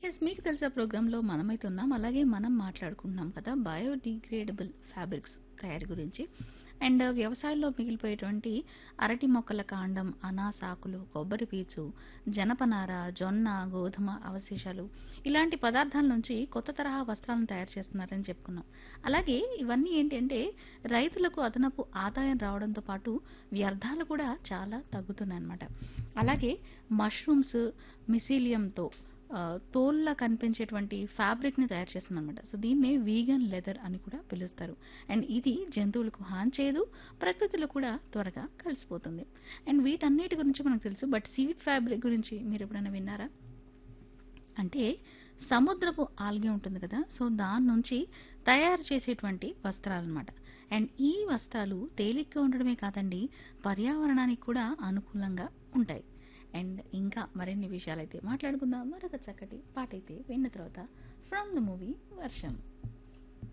yes మీకు తెలిసే ప్రోగ్రాంలో మనమైతే ఉన్నాం అలాగే మనం మాట్లాడుకుంటున్నాం కదా బయోడిగ్రేడబుల్ ఫ్యాబ్రిక్స్ తయారీ గురించి అండ్ వ్యవసాయంలో మిగిలిపోయేటువంటి అరటి మొక్కల కాండం అనాసాకులు కొబ్బరి పీచు జనపనార జొన్న గోధుమ అవశేషాలు ఇలాంటి పదార్థాల నుంచి కొత్త తరహా వస్త్రాలను తయారు చేస్తున్నారని చెప్పుకున్నాం అలాగే ఇవన్నీ ఏంటంటే రైతులకు అదనపు ఆదాయం రావడంతో పాటు వ్యర్థాలు కూడా చాలా తగ్గుతున్నాయి అన్నమాట అలాగే మష్రూమ్స్ మిసీలియంతో ఆ, తోల్లా కనిపించేటువంటి ఫ్యాబ్రిక్ ని తయారు చేస్తుంది అనమాట సో దీన్నే వీగన్ లెదర్ అని కూడా పిలుస్తారు అండ్ ఇది జంతువులకు హాని చేయదు ప్రకృతిలో కూడా త్వరగా కలిసిపోతుంది అండ్ వీటన్నిటి గురించి మనకు తెలుసు బట్ సీడ్ ఫ్యాబ్రిక్ గురించి మీరు ఎప్పుడైనా విన్నారా అంటే సముద్రపు ఆల్గే ఉంటుంది కదా సో దాని నుంచి తయారు చేసేటువంటి వస్త్రాలు అనమాట అండ్ ఈ వస్త్రాలు తేలిగ్గా ఉండడమే కాదండి పర్యావరణానికి కూడా అనుకూలంగా ఉంటాయి అండ్ ఇంకా మరిన్ని విషయాలైతే మాట్లాడుకుందాం మరొక చక్కటి పాట అయితే విన్న తర్వాత ఫ్రమ్ ద మూవీ వర్షం